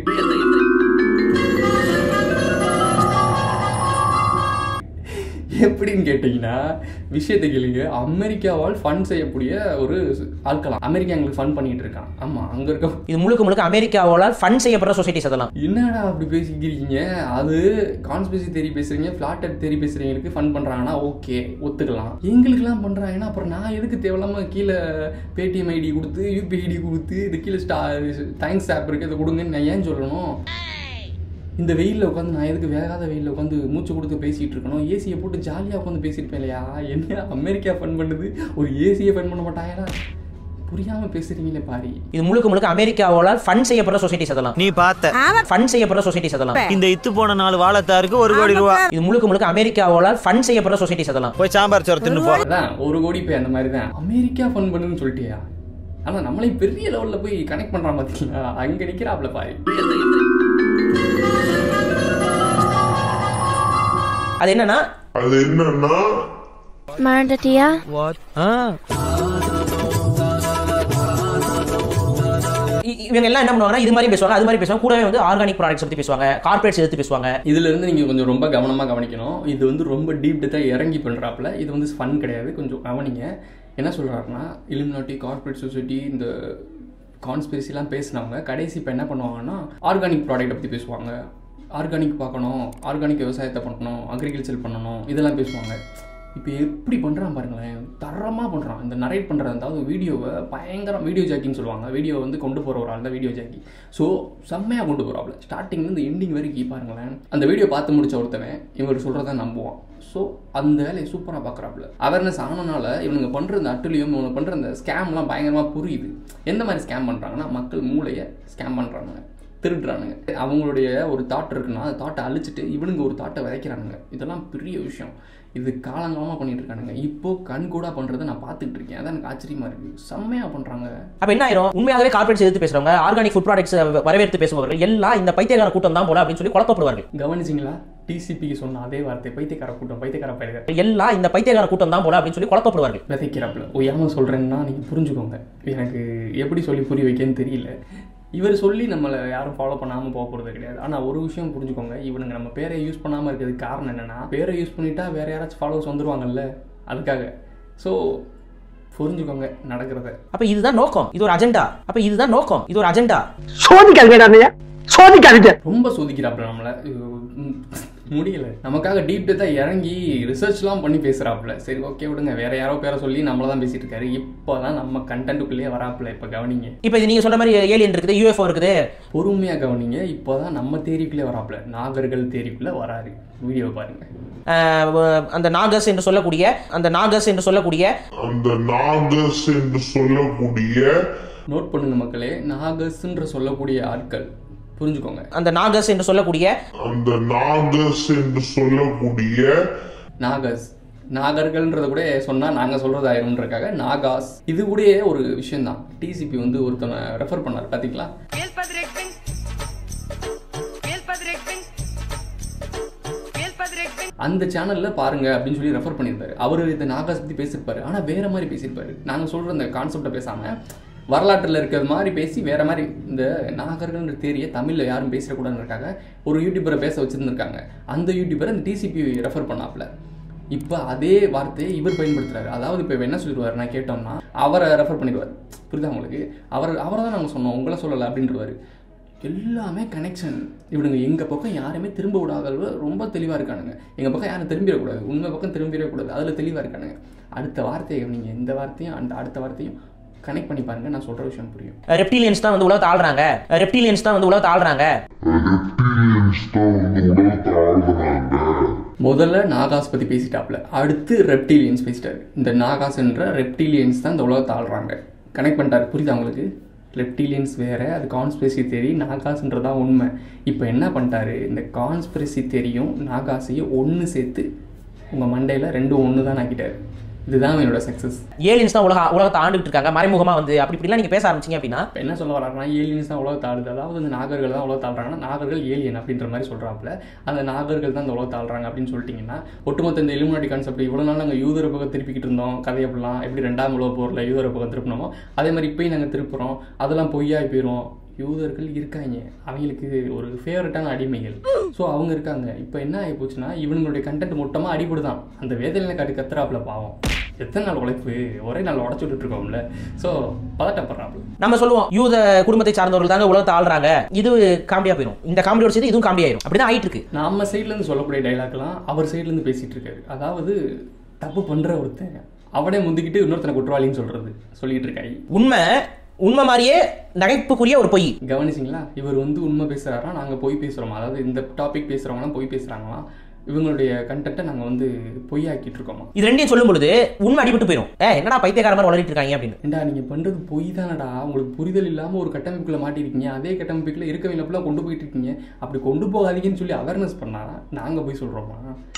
எப்படின்னு கேட்டிங்கன்னா விஷயத்தை கேளுங்க அமெரிக்காவால் ஃபண்ட் செய்யக்கூடிய ஒரு ஆட்களாம் அமெரிக்கா எங்களுக்கு ஃபண்ட் பண்ணிட்டு இருக்கான் ஆமாம் அங்கே இருக்க இது முழுக்க முழுக்க அமெரிக்காவால் ஃபண்ட் செய்யப்படுற சொசைட்டிஸ் அதெல்லாம் என்னடா அப்படி பேசிக்கிறீங்க அது கான்ஸ்பிரசி தேரி பேசுறீங்க ஃபிளாட்டர் தேரி பேசுறீங்களுக்கு ஃபன் பண்றாங்கன்னா ஓகே ஒத்துக்கலாம் எங்களுக்குலாம் பண்றாங்கன்னா அப்புறம் நான் எதுக்கு தேவையில்லாம கீழே பேடிஎம் ஐடி கொடுத்து யூபி ஐடி கொடுத்து இது கீழே ஸ்டா தேங்க்ஸ் ஆப் இருக்கு இதை கொடுங்கன்னு நான் ஏன் சொல்லணும் இந்த வெயிலில் உட்காந்து நான் எதுக்கு வேகாத வெயிலில் உட்காந்து மூச்சு கொடுத்து பேசிகிட்டு இருக்கணும் ஏசியை போட்டு ஜாலியாக உட்காந்து பேசியிருப்பேன் இல்லையா என்ன அமெரிக்கா ஃபன் பண்ணுது ஒரு ஏசியை ஃபன் பண்ண மாட்டாங்களா புரியாமல் பேசுகிறீங்களே பாரி இது முழுக்க முழுக்க அமெரிக்காவால் ஃபண்ட் செய்யப்படுற சொசைட்டிஸ் அதெல்லாம் நீ பார்த்த ஃபண்ட் செய்யப்படுற சொசைட்டிஸ் அதெல்லாம் இந்த இத்து போன நாலு வாழைத்தாருக்கு ஒரு கோடி ரூபா இது முழுக்க முழுக்க அமெரிக்காவால் ஃபண்ட் செய்யப்படுற சொசைட்டிஸ் அதெல்லாம் போய் சாம்பார் சோறு தின்னு போ அதான் ஒரு கோடி போய் அந்த மாதிரி தான் அமெரிக்கா ஃபன் பண்ணுன்னு சொல்லிட்டியா ஆனா நம்மளையும் பெரிய லெவல்ல போய் கனெக்ட் பண்றான் பாத்தீங்களா அங்க நிக்கிறாப்ல பாரு அது என்னன்னா அது என்னன்னா மறந்துட்டியா இ- இவங்க எல்லாம் என்ன பண்ணுவாங்கன்னா இது மாதிரி பேசுவாங்க அது மாதிரி பேசுவாங்க கூடவே வந்து ஆர்கானிக் ப்ராடக்ட்ஸ் பத்தி பேசுவாங்க கார்பரேட்ஸ் எடுத்து பேசுவாங்க இதுல இருந்து நீங்க கொஞ்சம் ரொம்ப கவனமா கவனிக்கணும் இது வந்து ரொம்ப டீப் டெத்தா இறங்கி பண்றாப்ல இது வந்து ஃபன் கிடையாது கொஞ்சம் கவனிங்க என்ன சொல்றாருன்னா இலுமினாட்டி கார்ப்பரேட் சொசைட்டி இந்த கான்ஸ்பிரசிலாம் பேசினவங்க கடைசி இப்போ என்ன பண்ணுவாங்கன்னா ஆர்கானிக் ப்ராடக்ட்டை பற்றி பேசுவாங்க ஆர்கானிக் பார்க்கணும் ஆர்கானிக் விவசாயத்தை பண்ணணும் அக்ரிகல்ச்சர் பண்ணணும் இதெல்லாம் பேசுவாங்க இப்போ எப்படி பண்ணுறான் பாருங்களேன் தரமாக பண்ணுறான் இந்த நரேட் பண்ணுறது அதாவது வீடியோவை பயங்கரம் வீடியோ ஜாக்கின்னு சொல்லுவாங்க வீடியோ வந்து கொண்டு போகிற ஒரு ஆள் தான் வீடியோ ஜாக்கி ஸோ செம்மையாக கொண்டு போகிறாப்ல ஸ்டார்டிங்லேருந்து எண்டிங் வரைக்கும் பாருங்களேன் அந்த வீடியோ பார்த்து முடிச்ச ஒருத்தவன் இவர் சொல்கிறத நம்புவான் ஸோ அந்த வேலையை சூப்பராக பார்க்குறாப்புல அவேர்னஸ் ஆனனால இவனுங்க பண்ணுற இந்த அட்டுலியும் இவங்க பண்ணுற இந்த ஸ்கேம்லாம் பயங்கரமாக புரியுது எந்த மாதிரி ஸ்கேம் பண்ணுறாங்கன்னா மக்கள் மூளையை ஸ்கேம் பண்ணுறானுங்க திருடுறானுங்க அவங்களுடைய ஒரு தாட் இருக்குன்னா அந்த தாட்டை அழிச்சிட்டு இவனுங்க ஒரு தாட்டை விதைக்கிறானுங்க இதெல்லாம் பெரிய விஷயம் இது காலங்காலமாக பண்ணிட்டு இருக்கானுங்க இப்போ கண் கூட பண்ணுறதை நான் பார்த்துட்டு இருக்கேன் அதான் எனக்கு ஆச்சரியமா இருக்கு செம்மையாக பண்ணுறாங்க அப்ப என்ன ஆயிரும் உண்மையாகவே கார்பரேட்ஸ் எதிர்த்து பேசுறவங்க ஆர்கானிக் ஃபுட் ப்ராடக்ட்ஸ் வரவேற்று பேசுபவர்கள் எல்லாம் இந்த பைத்தியக்கார கூட்டம் தான் போல அப்படின்னு சொல்லி குழப்பப்படுவார்கள் கவனிச்சிங்களா டிசிபிக்கு சொன்ன அதே வார்த்தை பைத்தியக்கார கூட்டம் பைத்தியக்கார பயிர்கள் எல்லாம் இந்த பைத்தியக்கார கூட்டம் தான் போல அப்படின்னு சொல்லி குழப்பப்படுவார்கள் விதைக்கிறாப்புல ஓயாம சொல்கிறேன்னா நீங்கள் புரிஞ்சுக்கோங்க எனக்கு எப்படி சொல்லி புரிய வைக்கன்னு தெரியல இவர் சொல்லி நம்மளை யாரும் ஃபாலோ பண்ணாமல் போக போகிறது கிடையாது ஆனால் ஒரு விஷயம் புரிஞ்சுக்கோங்க இவனுங்க நம்ம பேரை யூஸ் பண்ணாமல் இருக்கிறதுக்கு காரணம் என்னென்னா பேரை யூஸ் பண்ணிட்டா வேறு யாராச்சும் ஃபாலோவர்ஸ் வந்துருவாங்கல்ல அதுக்காக ஸோ புரிஞ்சுக்கோங்க நடக்கிறத அப்ப இதுதான் நோக்கம் இது ஒரு அஜெண்டா அப்ப இதுதான் நோக்கம் இது ஒரு அஜெண்டா சோதிக்காதீங்கடா அண்ணையா சோதிக்காதீங்க ரொம்ப சோதிக்கிறாப்புல நம்மளை இது, ம், முடியல நமக்காக டீப் டெத்தாக இறங்கி ரிசர்ச்லாம் பண்ணி பேசுகிறாப்புல சரி ஓகே விடுங்க வேற யாரோ பேரை சொல்லி நம்மள தான் பேசிட்டு இருக்காரு இப்போ தான் நம்ம கண்டென்ட்டுக்குள்ளேயே வராப்புல இப்போ கவனிங்க இப்போ இது நீங்க சொல்ற மாதிரி ஏலியன் இருக்குது யூஎஃப்ஓ இருக்குது பொறுமையாக கவனிங்க இப்போ தான் நம்ம தேரிக்குள்ளே வராப்புல நாகர்கள் தேரிக்குள்ளே வராரு வீடியோ பாருங்க ஆஹ் வ- அந்த நாகஸ் என்று சொல்லக்கூடிய அந்த நாகஸ் என்று சொல்லக்கூடிய அந்த நாகஸ் என்று சொல்லக்கூடிய நோட் பண்ணுங்க மக்களே நாகஸ்ன்ற சொல்லக்கூடிய ஆட்கள் புரிஞ்சுக்கோங்க அந்த நாகஸ் என்று சொல்லக்கூடிய அந்த நாகஸ் என்று சொல்லக்கூடிய நாகஸ் நாகர்கள்ன்றத கூட சொன்னால் நாங்கள் சொல்கிறது ஆயிரும்ன்றக்காக நாகாஸ் இது கூட ஒரு விஷயம்தான் டிசிபி வந்து ஒருத்தனை ரெஃபர் பண்ணார் பார்த்தீங்களா அந்த சேனல்ல பாருங்க அப்படின்னு சொல்லி ரெஃபர் பண்ணியிருப்பாரு அவர் இந்த நாகாஸ் பத்தி பேசியிருப்பாரு ஆனா வேற மாதிரி பேசியிருப்பாரு நாங்க சொல்ற இந்த கான்செப்டை பேசாம வரலாற்றில் இருக்கிறது மாதிரி பேசி வேற மாதிரி இந்த நாகர்கள்ன்ற தேரியை தமிழ்ல யாரும் பேசிடக்கூடாதுன்றக்காக ஒரு யூடியூபரை பேச வச்சிருந்திருக்காங்க அந்த யூடியூபரை இந்த டிசிபி ரெஃபர் பண்ணாப்ல இப்போ அதே வார்த்தையை இவர் பயன்படுத்துறாரு அதாவது இப்போ என்ன சொல்லிடுவார் நான் கேட்டோம்னா அவரை ரெஃபர் பண்ணிடுவார் புரியுதா உங்களுக்கு அவர் அவரை தான் நாங்கள் சொன்னோம் உங்களை சொல்லலை அப்படின்றவாரு எல்லாமே கனெக்ஷன் இவனுங்க எங்கள் பக்கம் யாருமே திரும்ப விடாத அளவு ரொம்ப தெளிவாக இருக்கானுங்க எங்கள் பக்கம் யாரும் திரும்பிடக்கூடாது உங்கள் பக்கம் திரும்பிடக்கூடாது அதில் தெளிவாக இருக்கானுங்க அடுத்த வார்த்தையை நீங்கள் இந்த வார்த்தையும் அந்த அடுத்த வார்த்தையும் கனெக்ட் பண்ணி பாருங்க நான் சொல்கிற விஷயம் புரியும் ரெப்டிலியன்ஸ் தான் வந்து உலகத்தை ஆள்றாங்க ரெப்டிலியன்ஸ் தான் வந்து உலகத்தை ஆள்றாங்க ரெப்டிலியன்ஸ் தான் வந்து உலகத்தை ஆளுகிறாங்க முதல்ல நாகாஸ் பற்றி பேசிட்டாப்ல அடுத்து ரெப்டிலியன்ஸ் பேசிட்டாரு இந்த நாகாஸ்ன்ற ரெப்டிலியன்ஸ் தான் இந்த உலகத்தை ஆள்றாங்க கனெக்ட் பண்ணிட்டாரு புரியுதா உங்களுக்கு ரெப்டிலியன்ஸ் வேற அது கான்ஸ்பிரசி தேரி நாகாஸ்ன்றதான் உண்மை இப்போ என்ன பண்ணிட்டாரு இந்த கான்ஸ்பிரசி தேரியும் நாகாஸையும் ஒன்று சேர்த்து உங்கள் மண்டையில் ரெண்டும் ஒன்று தான் ஆக்கிட்டாரு இதுதான் என்னோட சக்ஸஸ் ஏலியன்ஸ் தான் உலக உலகத்தை ஆண்டுகிட்டு இருக்காங்க மறைமுகமா வந்து அப்படி இப்படிலாம் நீங்க பேச ஆரம்பிச்சீங்க அப்படின்னா இப்போ என்ன சொல்ல வராங்கன்னா ஏலியன்ஸ் தான் உலகத்தை ஆளுது அதாவது இந்த நாகர்கள் தான் உலகத்தை ஆள்றாங்கன்னா நாகர்கள் ஏலியன் அப்படின்ற மாதிரி சொல்கிறாப்புல அந்த நாகர்கள் தான் இந்த உலகத்தை ஆள்றாங்க அப்படின்னு சொல்லிட்டீங்கன்னா ஒட்டுமொத்த இந்த இலுமினாட்டி கான்செப்ட் இவ்வளோ நாள் நாங்கள் யூதர பக்கம் திருப்பிக்கிட்டு இருந்தோம் கதை அப்படிலாம் எப்படி ரெண்டாம் உலக போரில் யூதர பக்கம் திருப்பினோமோ அதே மாதிரி இப்பயும் நாங்கள் திருப்புறோம் அதெல்லாம் பொய்யாய் போயிடும் யூதர்கள் இருக்காங்க அவங்களுக்கு ஒரு ஃபேவரட்டான அடிமைகள் ஸோ அவங்க இருக்காங்க இப்போ என்ன ஆகி போச்சுன்னா இவனுங்களுடைய கண்டென்ட் மொத்தமாக அடிபடுதான் அந்த வேதனை காட்டி கத்துறாப்புல பாவம் எத்தனை நாள் உழைப்பு ஒரே நாள் உடச்சு விட்டுட்டு இருக்கோம்ல ஸோ பதட்டப்படுறாப்புல நம்ம சொல்லுவோம் யூத குடும்பத்தை சார்ந்தவர்கள் தாங்க உலகத்தை ஆள்றாங்க இது காமெடியா போயிடும் இந்த காமெடியோட சேர்த்து இதுவும் காமெடி ஆயிரும் அப்படிதான் ஆயிட்டு இருக்கு நம்ம சைட்லேருந்து சொல்லக்கூடிய டைலாக்லாம் அவர் சைட்லேருந்து பேசிகிட்டு இருக்காரு அதாவது தப்பு பண்ணுற ஒருத்தன் அவனே முந்திக்கிட்டு இன்னொருத்தனை குற்றவாளின்னு சொல்கிறது சொல்லிட்டு இருக்காய் உண்மை உண்மை மாதிரியே நகைப்புக்குரிய ஒரு பொய் கவனிச்சிங்களா இவர் வந்து உண்மை பேசுகிறாரா நாங்கள் பொய் பேசுகிறோமா அதாவது இந்த டாபிக் பேசுகிறவங்களாம் பொய் பேசுகிறாங்களாம் இவங்களுடைய கண்டென்ட்டை நாங்கள் வந்து பொய்யாக்கிட்டு இருக்கோமா இது ரெண்டையும் சொல்லும் பொழுது உண்மை அடிபட்டு போயிடும் ஏ என்னடா பைத்தியக்கார மாதிரி வளரிட்டு இருக்காங்க அப்படின்னு ஏண்டா நீங்கள் பண்ணுறது பொய் தானடா உங்களுக்கு புரிதல் இல்லாமல் ஒரு கட்டமைப்புக்குள்ள மாட்டிருக்கீங்க அதே கட்டமைப்புக்குள்ள இருக்கவங்க ஃபுல்லாக கொண்டு போயிட்டு இருக்கீங்க அப்படி கொண்டு போகாதீங்கன்னு சொல்லி அவேர்னஸ் பண்ணா நாங்கள் போய் சொல்கிறோமா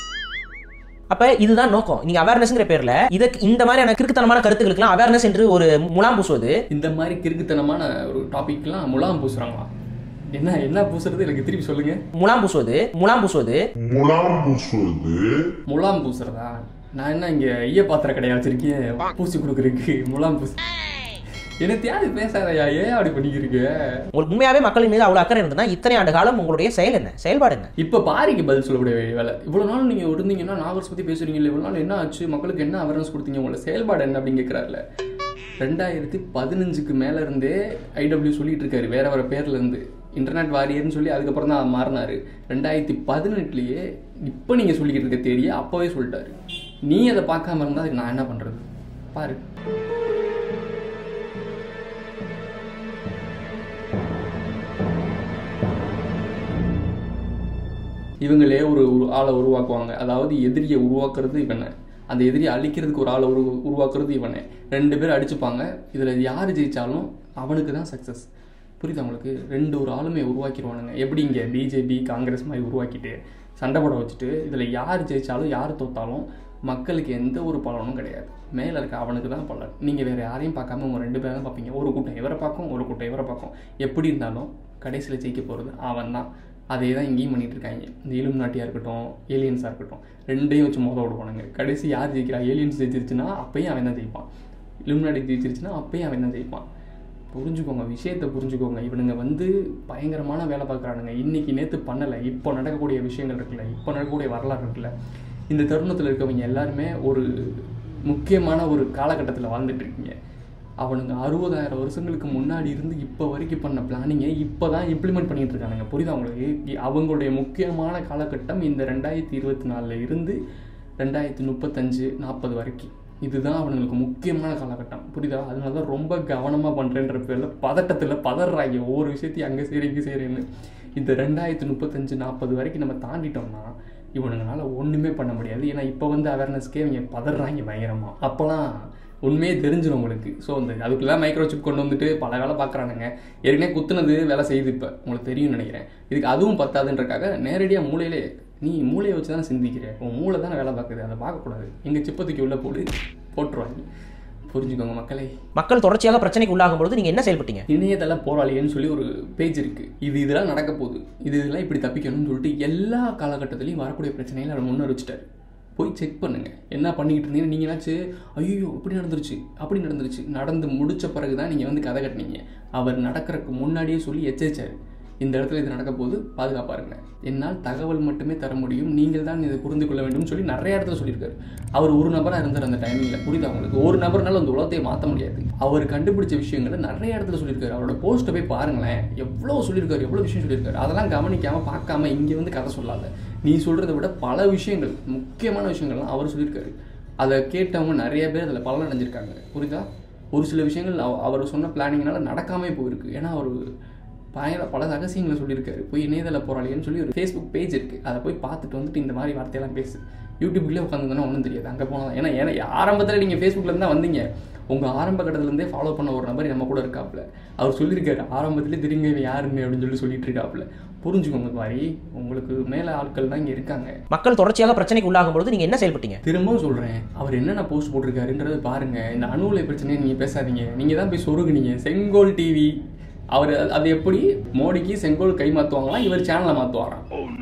அப்ப இதுதான் நோக்கம் நீங்க அவேர்னஸ்ங்கிற பேர்ல இதுக்கு இந்த மாதிரியான கிறுக்குத்தனமான கருத்துக்களுக்குலாம் அவேர்னஸ் என்று ஒரு முலாம் பூசுவது இந்த மாதிரி கிறுக்குத்தனமான ஒரு டாபிக்லாம் முலாம் பூசுறாங்களாம் என்ன என்ன பூசுறது எனக்கு திருப்பி சொல்லுங்க முலாம் பூசுவது முலாம் பூசுவது முலாம் பூசுவது முலாம் பூசுறதா நான் என்ன இங்க ஈய பாத்திர கடையா வச்சிருக்கேன் பூசி கொடுக்குறதுக்கு முலாம் பூசி என்னத்தையாவது பேசாதயா ஏன் அப்படி பண்ணிக்கிறீங்க உங்களுக்கு உண்மையாவே மக்களின் மீது அவ்வளவு அக்கறை இருந்ததுன்னா இத்தனை ஆண்டு காலம் உங்களுடைய செயல் என்ன செயல்பாடு என்ன இப்போ பாரிக்கு பதில் சொல்லக்கூடிய வேலை இவ்வளோ நாள் நீங்கள் இருந்தீங்கன்னா நாகர்ஸ் பற்றி பேசுறீங்கல்ல இவ்வளோ நாள் என்ன ஆச்சு மக்களுக்கு என்ன அவேர்னஸ் கொடுத்தீங்க உங்களோட செயல்பாடு என்ன அப்படின்னு கேட்குறாருல ரெண்டாயிரத்தி பதினஞ்சுக்கு மேலே இருந்தே ஐடபிள்யூ சொல்லிட்டு இருக்காரு வேற வேற பேர்ல இருந்து இன்டர்நெட் வாரியர்னு சொல்லி அதுக்கப்புறம் தான் மாறினாரு ரெண்டாயிரத்தி பதினெட்டுலேயே இப்போ நீங்கள் சொல்லிக்கிட்டு இருக்க தேதியை அப்போவே சொல்லிட்டாரு நீ அதை பார்க்காம இருந்தால் அதுக்கு நான் என்ன பண்ணுறது பாரு இவங்களே ஒரு ஒரு ஆளை உருவாக்குவாங்க அதாவது எதிரியை உருவாக்குறது இவனை அந்த எதிரியை அழிக்கிறதுக்கு ஒரு ஆளை உரு உருவாக்குறது இவனை ரெண்டு பேர் அடிச்சுப்பாங்க இதில் யார் ஜெயிச்சாலும் அவனுக்கு தான் சக்ஸஸ் புரியுதா உங்களுக்கு ரெண்டு ஒரு ஆளுமே உருவாக்கிடுவானுங்க எப்படி இங்கே பிஜேபி காங்கிரஸ் மாதிரி உருவாக்கிட்டு சண்டை போட வச்சுட்டு இதில் யார் ஜெயிச்சாலும் யார் தோத்தாலும் மக்களுக்கு எந்த ஒரு பலனும் கிடையாது மேலே இருக்க அவனுக்கு தான் பலன் நீங்கள் வேறு யாரையும் பார்க்காம உங்கள் ரெண்டு பேரும் தான் பார்ப்பீங்க ஒரு கூட்டம் இவரை பார்க்கும் ஒரு கூட்டம் இவரை பார்க்கும் எப்படி இருந்தாலும் கடைசியில் ஜெயிக்க போகிறது அவன் தான் அதே தான் இங்கேயும் பண்ணிட்டு இருக்காங்க இந்த இலும் நாட்டியாக இருக்கட்டும் ஏலியன்ஸாக இருக்கட்டும் ரெண்டையும் வச்சு மோத விடுவானுங்க கடைசி யார் ஜெயிக்கிறா ஏலியன்ஸ் ஜெயிச்சிருச்சுன்னா அப்பயும் அவன் தான் ஜெயிப்பான் இலும் நாட்டி ஜெயிச்சிருச்சுன்னா அப்பயும் அவன் தான் ஜெயிப்பான் புரிஞ்சுக்கோங்க விஷயத்தை புரிஞ்சுக்கோங்க இவனுங்க வந்து பயங்கரமான வேலை பார்க்குறானுங்க இன்னைக்கு நேற்று பண்ணலை இப்போ நடக்கக்கூடிய விஷயங்கள் இருக்குல்ல இப்போ நடக்கக்கூடிய வரலாறு இருக்குல்ல இந்த தருணத்தில் இருக்கவங்க எல்லாருமே ஒரு முக்கியமான ஒரு காலகட்டத்தில் வாழ்ந்துட்டு இருக்கீங்க அவனுங்க அறுபதாயிரம் வருஷங்களுக்கு முன்னாடி இருந்து இப்போ வரைக்கும் பண்ண பிளானிங்கை இப்போ தான் இம்ப்ளிமெண்ட் பண்ணிட்டு இருக்கானுங்க புரியுதா அவங்களுக்கு இ- அவங்களுடைய முக்கியமான காலகட்டம் இந்த ரெண்டாயிரத்தி இருபத்தி நாலில் இருந்து ரெண்டாயிரத்தி முப்பத்தஞ்சு நாற்பது வரைக்கும் இதுதான் அவனுங்களுக்கு முக்கியமான காலகட்டம் புரியுதா அதனால தான் ரொம்ப கவனமாக பண்ணுறேன்ற பேரில் பதட்டத்தில் பதறாங்க ஒவ்வொரு விஷயத்தையும் அங்கே செய்கிறேன் இங்கே செய்கிறேன்னு இந்த ரெண்டாயிரத்தி முப்பத்தஞ்சு நாற்பது வரைக்கும் நம்ம தாண்டிட்டோம்னா இவனுங்களால ஒன்றுமே பண்ண முடியாது ஏன்னா இப்போ வந்து அவேர்னஸ்க்கே இவங்க பதறாங்க பயங்கரமாக அப்போலாம் உண்மையே தெரிஞ்சிடும் உங்களுக்கு ஸோ அந்த அதுக்குள்ள மைக்ரோ சிப் கொண்டு வந்துட்டு பல வேலை பார்க்குறானுங்க ஏற்கனவே குத்துனது வேலை செய்யுது இப்போ உங்களுக்கு தெரியும்னு நினைக்கிறேன் இதுக்கு அதுவும் பத்தாதுன்றக்காக நேரடியாக மூலையிலே நீ மூளையை வச்சு தானே சிந்திக்கிற உன் மூளை தானே வேலை பார்க்குது அதை பார்க்கக்கூடாது எங்கள் சிப்பத்துக்கு உள்ள போடு போட்டுருவாங்க புரிஞ்சுக்கோங்க மக்களே மக்கள் தொடர்ச்சியாக பிரச்சனைக்கு உள்ளாகும் பொழுது நீங்க என்ன செயல்பட்டீங்க இணையதள போராளிகள்னு சொல்லி ஒரு பேஜ் இருக்குது இது இதெல்லாம் நடக்க போகுது இது இதெல்லாம் இப்படி தப்பிக்கணும்னு சொல்லிட்டு எல்லா காலகட்டத்திலையும் வரக்கூடிய பிரச்சனைகளை அவர் முன்னறிச்சிட்டாரு போய் செக் பண்ணுங்க என்ன பண்ணிக்கிட்டு இருந்தீங்க நீங்களாச்சு ஐயோ இப்படி நடந்துருச்சு அப்படி நடந்துருச்சு நடந்து முடிச்ச பிறகு தான் நீங்கள் வந்து கதை கட்டினீங்க அவர் நடக்கிறதுக்கு முன்னாடியே சொல்லி எச்சரிச்சாரு இந்த இடத்துல இது நடக்க போது பாதுகாப்பாக இருங்க என்னால் தகவல் மட்டுமே தர முடியும் நீங்கள் தான் இதை புரிந்து கொள்ள வேண்டும் சொல்லி நிறைய இடத்துல சொல்லியிருக்காரு அவர் ஒரு நபராக இருந்தார் அந்த டைமிங்கில் புரியுதா உங்களுக்கு ஒரு நபர்னால அந்த உலகத்தை மாற்ற முடியாது அவர் கண்டுபிடிச்ச விஷயங்களை நிறைய இடத்துல சொல்லியிருக்காரு அவரோட போஸ்ட்டை போய் பாருங்களேன் எவ்வளோ சொல்லியிருக்காரு எவ்வளோ விஷயம் சொல்லியிருக்காரு அதெல்லாம் கவனிக்காம பார்க்காம இங்கே வந்து கதை சொல்லாத நீ சொல்கிறத விட பல விஷயங்கள் முக்கியமான விஷயங்கள்லாம் அவர் சொல்லியிருக்காரு அதை கேட்டவங்க நிறைய பேர் அதில் பலன் அடைஞ்சிருக்காங்க புரியுதா ஒரு சில விஷயங்கள் அவ- அவர் சொன்ன பிளானிங்னால நடக்காமே போயிருக்கு ஏன்னா அவர் பயங்கர பல ரகசியங்களை சொல்லியிருக்காரு போய் இணையதள போராளின்னு சொல்லி ஒரு ஃபேஸ்புக் பேஜ் இருக்குது அதை போய் பார்த்துட்டு வந்துட்டு இந்த மாதிரி வார்த்தையெல்லாம் பேசு யூடியூப்லேயே உட்காந்துருந்தோன்னா ஒன்றும் தெரியாது அங்கே போனால் ஏன்னா ஏன்னா ஆரம்பத்தில் நீங்கள் ஃபேஸ்புக்கில் தான் வந்தீங்க உங்கள் ஆரம்ப கட்டத்துலேருந்தே ஃபாலோ பண்ண ஒரு நபர் நம்ம கூட இருக்காப்புல அவர் சொல்லியிருக்காரு ஆரம்பத்திலே தெரியுங்க இவன் யாருன்னு அப்படின்னு சொல்லி சொல்லிட்டு இருக்காப்புல புரிஞ்சுக்கோங்க மாதிரி உங்களுக்கு மேலே ஆட்கள் தான் இங்கே இருக்காங்க மக்கள் தொடர்ச்சியாக பிரச்சனைக்கு உள்ளாகும் பொழுது நீங்க என்ன செயல்பட்டீங்க திரும்பவும் சொல்கிறேன் அவர் என்னென்ன போஸ்ட் போட்டிருக்காருன்றது பாருங்க இந்த அணு உலை பிரச்சனையை நீங்கள் பேசாதீங்க நீங்கள் தான் போய் சொருகுனீங்க செங்கோல் டிவி அவர் அது- அது எப்படி மோடிக்கு செங்கோல் கை மாற்றுவாங்களாம் இவர் சேனலை மாற்றுவாராம்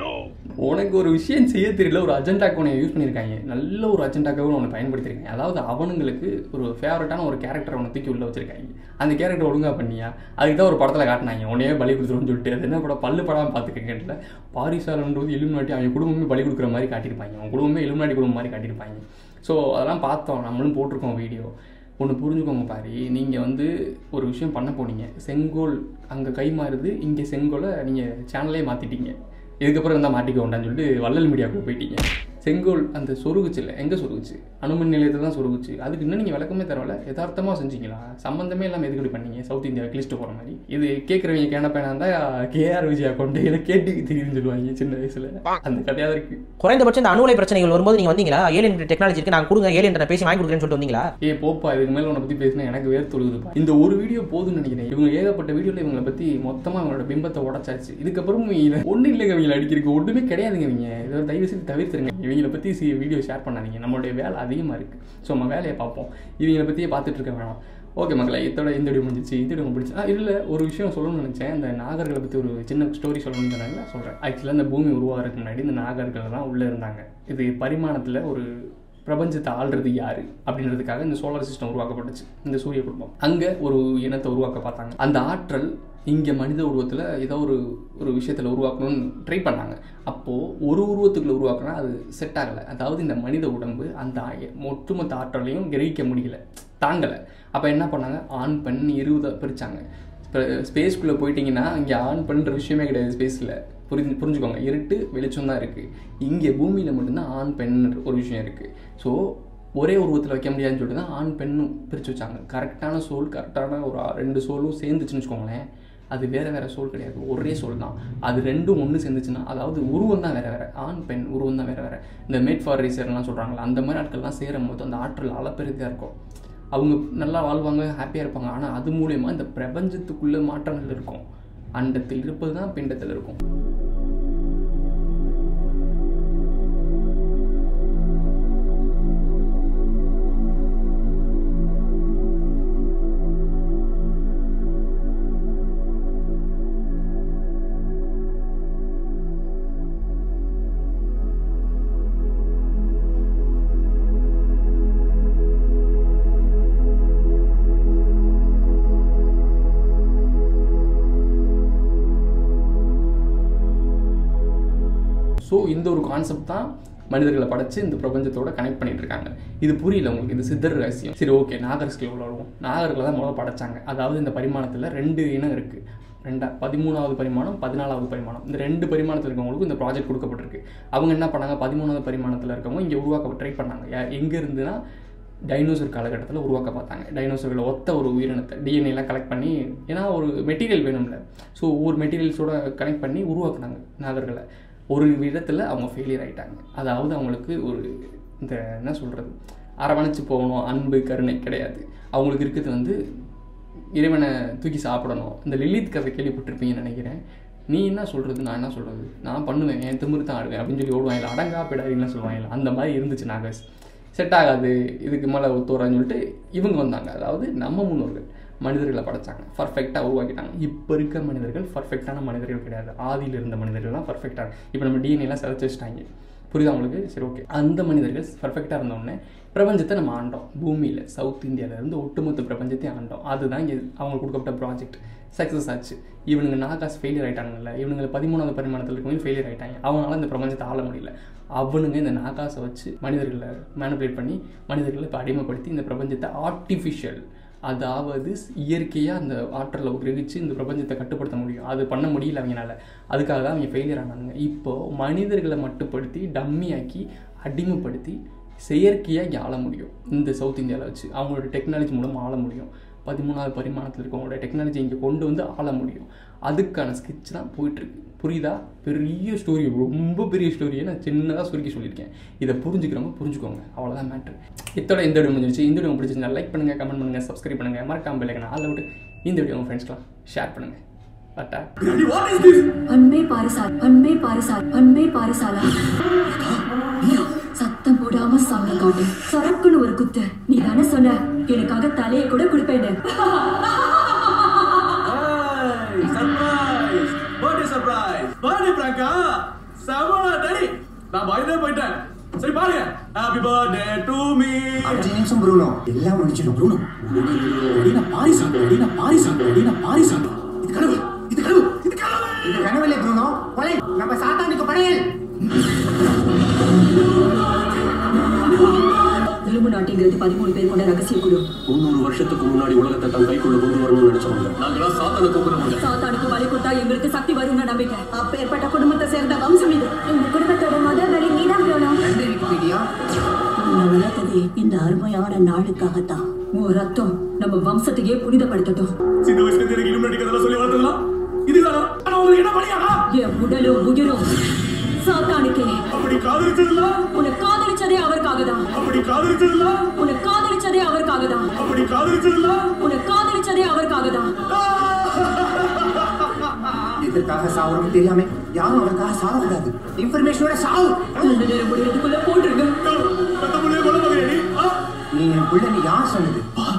உனக்கு ஒரு விஷயம் செய்ய தெரியல ஒரு அஜெண்டாக்கு உன்னை யூஸ் பண்ணியிருக்காங்க நல்ல ஒரு அஜெண்டாக்காக உன்னை பயன்படுத்தியிருக்காங்க அதாவது அவனுங்களுக்கு ஒரு ஃபேவரட்டான ஒரு கேரக்டர் அவனை தூக்கி உள்ள வச்சிருக்காங்க அந்த கேரக்டர் ஒழுங்கா பண்ணியா அதுக்கு தான் ஒரு படத்தில் காட்டினாங்க உன்னையே பலி கொடுத்துருன்னு சொல்லிட்டு அது என்ன படம் பல்லு படம் பார்த்துக்கங்கல பாரிசாலன்றது இலுமினாட்டி அவன் குடும்பமே பலி கொடுக்குற மாதிரி காட்டியிருப்பாங்க அவன் குடும்பமே இலுமினாட்டி குடும்பம் மாதிரி காட்டியிருப்பாங்க ஸோ அதெல்லாம் பார்த்தோம் நம்மளும் போட்டிருக்கோம் வீடியோ ஒன்று புரிஞ்சுக்கோங்க பாரி நீங்கள் வந்து ஒரு விஷயம் பண்ண போனீங்க செங்கோல் அங்கே கை மாறுது இங்கே செங்கோலை நீங்கள் சேனலே மாற்றிட்டீங்க இதுக்கப்புறம் இருந்தால் மாட்டிக்கோண்டான்னு சொல்லிட்டு வள்ளல் மீடியாவுக்குள்ள போயிட்டீங்க செங்கோல் அந்த சொருகுச்சு இல்லை எங்கே சொருகுச்சு அணுமின் நிலையத்தில் தான் சொருகுச்சு அதுக்கு இன்னும் நீங்கள் விளக்கமே தரல யதார்த்தமாக செஞ்சீங்களா சம்மந்தமே இல்லாமல் எதுக்கு இப்படி பண்ணீங்க சவுத் இந்தியா கிளிஸ்ட்டு போகிற மாதிரி இது கேட்குறவங்க கேன பேனா இருந்தால் கேஆர் விஜயா கொண்டையில் கேட்டு தெரியுதுன்னு சொல்லுவாங்க சின்ன வயசில் அந்த கதையாக தான் இருக்குது குறைந்தபட்சம் இந்த அணுலை பிரச்சனைகள் வரும்போது நீங்க வந்தீங்களா ஏலியன் டெக்னாலஜி இருக்கு நான் கொடுங்க ஏலியன் பேசி வாங்கி கொடுக்குறேன்னு சொல்லிட்டு வந்தீங்களா ஏ போப்பா இதுக்கு மேலே உன்னை பற்றி பேசினா எனக்கு வேர்த்துழுகுதுப்பா இந்த ஒரு வீடியோ போதும்னு நினைக்கிறேன் இவங்க ஏகப்பட்ட வீடியோவில் இவங்களை பற்றி மொத்தமாக அவங்களோட பிம்பத்தை உடச்சாச்சு இதுக்கப்புறம் இவங்க ஒன்றும் இல்லைங்க இவங்களை அடிக்கிறதுக்கு ஒன்றுமே கிடையாதுங்க இவங்க இதை தயவு செய்து தவிர்த்துருங்க இவங்களை பற்றி சி வீடியோ ஷேர் பண்ணாதீங்க நம்மளுடைய வேலை அதிகமாக இருக்குது ஸோ நம்ம வேலையை பார்ப்போம் இவங்களை பற்றியே பார்த்துட்டு இருக்க வேணாம் ஓகே மக்களே இதோட இந்த வீடியோ முடிஞ்சிச்சு இந்த வீடியோ பிடிச்சி ஆ இதில் ஒரு விஷயம் சொல்லணும்னு நினச்சேன் இந்த நாகர்களை பற்றி ஒரு சின்ன ஸ்டோரி சொல்லணும்னு சொன்னாங்க சொல்கிறேன் ஆக்சுவலாக இந்த பூமி உருவாகிறதுக்கு முன்னாடி இந்த நாகர்கள் தான் உள்ளே இருந்தாங்க இது பரிமாணத்தில் ஒரு பிரபஞ்சத்தை ஆள்றது யாரு அப்படின்றதுக்காக இந்த சோலார் சிஸ்டம் உருவாக்கப்பட்டுச்சு இந்த சூரிய குடும்பம் அங்கே ஒரு இனத்தை உருவாக்க பார்த்தாங்க அந்த ஆற்றல் இங்கே மனித உருவத்தில் ஏதோ ஒரு ஒரு விஷயத்தில் உருவாக்கணும்னு ட்ரை பண்ணாங்க அப்போது ஒரு உருவத்துக்குள்ள உருவாக்கினா அது செட் ஆகலை அதாவது இந்த மனித உடம்பு அந்த ஆய- ஒட்டுமொத்த ஆற்றலையும் கிரகிக்க முடியல தாங்கலை அப்போ என்ன பண்ணாங்க ஆண் பெண் இருபதை பிரித்தாங்க இப்போ ஸ்பேஸ்க்குள்ளே போயிட்டீங்கன்னா இங்கே ஆன் பண்ணுற விஷயமே கிடையாது ஸ்பேஸில் புரிஞ்சு புரிஞ்சுக்கோங்க இருட்டு வெளிச்சம் தான் இருக்குது இங்கே பூமியில் மட்டும்தான் ஆண் பெண் ஒரு விஷயம் இருக்குது ஸோ ஒரே உருவத்தில் வைக்க முடியாதுன்னு சொல்லிட்டு தான் ஆண் பெண்ணும் பிரித்து வச்சாங்க கரெக்டான சோல் கரெக்டான ஒரு ஆ- ரெண்டு சோலும் சேர்ந்துச்சுன்னு வச்சுக்கோங்களேன் அது வேறு வேறு சோல் கிடையாது ஒரே சோல் தான் அது ரெண்டும் ஒன்று சேர்ந்துச்சுன்னா அதாவது உருவம் தான் வேறு வேறு ஆண் பெண் உருவம் தான் வேறு வேறு இந்த மேட் ஃபார் ரீசர்லாம் சொல்கிறாங்களா அந்த மாதிரி ஆட்கள்லாம் சேரும் போது அந்த ஆற்றல் அளப்பெருதாக இருக்கும் அவங்க நல்லா வாழ்வாங்க ஹாப்பியாக இருப்பாங்க ஆனால் அது மூலயமா இந்த பிரபஞ்சத்துக்குள்ள மாற்றங்கள் இருக்கும் அண்டத்தில் இருப்பது தான் பிண்டத்தில் இருக்கும் ஸோ இந்த ஒரு கான்செப்ட் தான் மனிதர்களை படைச்சு இந்த பிரபஞ்சத்தோட கனெக்ட் பண்ணிட்டு இருக்காங்க இது புரியல உங்களுக்கு இது சித்தர் ரகசியம் சரி ஓகே நாகர்ஸ்க்கு எவ்வளோ வருவோம் நாகர்களை தான் முதல்ல படைச்சாங்க அதாவது இந்த பரிமாணத்தில் ரெண்டு இனம் இருக்குது ரெண்டா பதிமூணாவது பரிமாணம் பதினாலாவது பரிமாணம் இந்த ரெண்டு பரிமாணத்தில் இருக்கவங்களுக்கும் இந்த ப்ராஜெக்ட் கொடுக்கப்பட்டிருக்கு அவங்க என்ன பண்ணாங்க பதிமூணாவது பரிமாணத்தில் இருக்கவங்க இங்கே உருவாக்க ட்ரை பண்ணாங்க யா- எங்க இருந்துன்னா டைனோசர் காலகட்டத்தில் உருவாக்க பார்த்தாங்க டைனோசர்களை ஒத்த ஒரு உயிரினத்தை டிஎன்ஏலாம் கலெக்ட் பண்ணி ஏன்னா ஒரு மெட்டீரியல் வேணும்ல ஸோ ஒவ்வொரு மெட்டீரியல்ஸோட கனெக்ட் பண்ணி உருவாக்குனாங்க நாகர்களை ஒரு விதத்தில் அவங்க ஃபெயிலியர் ஆயிட்டாங்க அதாவது அவங்களுக்கு ஒரு இந்த என்ன சொல்கிறது அரவணைச்சு போகணும் அன்பு கருணை கிடையாது அவங்களுக்கு இருக்கிறது வந்து இறைவனை தூக்கி சாப்பிடணும் இந்த லிலித் கதை கேள்விப்பட்டிருப்பீங்கன்னு நினைக்கிறேன் நீ என்ன சொல்கிறது நான் என்ன சொல்கிறது நான் பண்ணுவேன் என் திமிரு தான் ஆடுவேன் அப்படின்னு சொல்லி ஓடுவாங்க அடங்கா பிடாரின்லாம் சொல்லுவாங்க அந்த மாதிரி இருந்துச்சு நாகஸ் செட் ஆகாது இதுக்கு மேலே ஒத்துவரான்னு சொல்லிட்டு இவங்க வந்தாங்க அதாவது நம்ம முன்னோர்கள் மனிதர்களை படைச்சாங்க பர்ஃபெக்டாக உருவாக்கிட்டாங்க இப்போ இருக்க மனிதர்கள் பர்ஃபெக்டான மனிதர்கள் கிடையாது ஆதியில் இருந்த மனிதர்கள்லாம் பர்ஃபெக்டாக இப்போ நம்ம டிஎன்ஏலாம் சிதைச்சு வச்சிட்டாங்க புரியுதா உங்களுக்கு சரி ஓகே அந்த மனிதர்கள் பர்ஃபெக்டாக இருந்தோடனே பிரபஞ்சத்தை நம்ம ஆண்டோம் பூமியில் சவுத் இந்தியாவில் இருந்து ஒட்டுமொத்த பிரபஞ்சத்தையும் ஆண்டோம் அதுதான் இங்கே அவங்களுக்கு கொடுக்கப்பட்ட ப்ராஜெக்ட் சக்ஸஸ் ஆச்சு இவனுங்க நாகாஸ் ஃபெயிலியர் ஆயிட்டாங்கல்ல இவனுங்க பதிமூணாவது பரிமாணத்தில் இருக்கும்போது ஃபெயிலியர் ஆயிட்டாங்க அவங்களால இந்த பிரபஞ்சத்தை ஆள முடியல அவனுங்க இந்த நாகாஸை வச்சு மனிதர்களை மேனிபுலேட் பண்ணி மனிதர்களை இப்போ அடிமைப்படுத்தி இந்த பிரபஞ்சத்தை ஆர்டிஃபிஷியல் அதாவது இயற்கையாக அந்த ஆற்றலை கிரகிச்சு இந்த பிரபஞ்சத்தை கட்டுப்படுத்த முடியும் அது பண்ண முடியல அவங்களால அதுக்காக தான் அவங்க ஃபெயிலியர் ஆனாங்க இப்போது மனிதர்களை மட்டுப்படுத்தி டம்மியாக்கி அடிமைப்படுத்தி செயற்கையாக இங்கே ஆள முடியும் இந்த சவுத் இந்தியாவில் வச்சு அவங்களோட டெக்னாலஜி மூலமாக ஆள முடியும் பதிமூணாவது பரிமாணத்தில் இருக்கவங்களோட டெக்னாலஜி இங்கே கொண்டு வந்து ஆள முடியும் அதுக்கான ஸ்கெட்ச் தான் போயிட்டுருக்கு புரியுதா பெரிய ஸ்டோரி ரொம்ப பெரிய ஸ்டோரியை நான் சின்னதாக சுருக்கி சொல்லியிருக்கேன் இதை புரிஞ்சுக்கிறவங்க புரிஞ்சுக்கோங்க அவ்வளோதான் மேட்ரு இத்தோட இந்த வீடியோ முடிஞ்சிருச்சு இந்த வீடியோ பிடிச்சிருந்தா லைக் பண்ணுங்கள் கமெண்ட் பண்ணுங்கள் சப்ஸ்கிரைப் பண்ணுங்கள் மறக்காம பெல்லைக்கன ஆள விட்டு இந்த வீடியோ உங்கள் ஃப்ரெண்ட்ஸ்லாம் ஷேர் பண்ணுங்கள் பட்டா அன்பே பாரிசால் அன்பே பாரிசால் அன்பே பாரிசாலா சத்தம் போடாம சாங்க காட்டு சரக்குன்னு ஒரு குத்து நீ தானே சொன்ன எனக்காக தலையை கூட கொடுப்பேன்னு சர்ப்ரைஸ் பர்த்டே சர்ப்ரைஸ் பர்த்டே பிராங்கா சமனா டேடி நான் பயந்தே போயிட்டேன் சரி பாருங்க ஹாப்பி பர்த்டே டு மீ அஞ்சு நிமிஷம் ப்ரூனோ எல்லாம் முடிச்சிடும் ப்ரூனோ ஒடினா பாரி சாப்பிடு ஒடினா பாரி சாப்பிடு ஒடினா பாரி சாப்பிடு இது கனவு இது கனவு இது கனவு இது கனவு இல்லை ப்ரூனோ கொலை நம்ம சாத்தானுக்கு படையல் இலும்பு நாட்டிங்கிறது பதிமூணு பேர் கொண்ட ரகசிய குழு முந்நூறு வருஷத்துக்கு முன்னாடி உலகத்தை தன் கைக்குள்ள கொண்டு வரணும்னு நினைச்சவங்க நாங்களாம் சாத்தான கூப்பிடுறவங்க சாத்தானுக்கு பலி கொடுத்தா எங்களுக்கு சக்தி வரும்னு நம்பிக்கை அப்பேற்பட்ட குடும்பத்தை சேர்ந்த வம்சம் இது இந்த குடும்பத்தோட முதல் வழி நீதான் போனோம் நன்றி விக்கிபீடியா உன்னை வளர்த்ததே இந்த அருமையான நாளுக்காகத்தான் உன் ரத்தம் நம்ம வம்சத்தையே புனிதப்படுத்தட்டும் சின்ன வயசுல இருந்து எனக்கு இலுமினாட்டி கதெல்லாம் சொல்லி வளர்த்தலாம் இதுதானா ஆனா உங்களுக்கு என்ன பலியாடா என் உடலும் உயிரும் சாத்தானுக்கே அப்படி காதலிச்சதுல உன்னை காதலிச்சதே அவருக்காக தான் அப்படி காதலிச்சதுல உன்னை காதலிச்சதே அவருக்காக தான் அப்படி காதலிச்சதுல உன்னை காதலிச்சதே அவருக்காக தான் இதற்காக சாவரம் தெரியாம யாரும் அவருக்காக சாவக்கூடாது இன்ஃபர்மேஷனோட சாவு நல்ல நேரம் முடியறதுக்குள்ள போட்டுருங்க பெத்த புள்ளைய கொலை மகனே நீ ஆ? நீ என் பிள்ளைன்னு யார் சொன்னது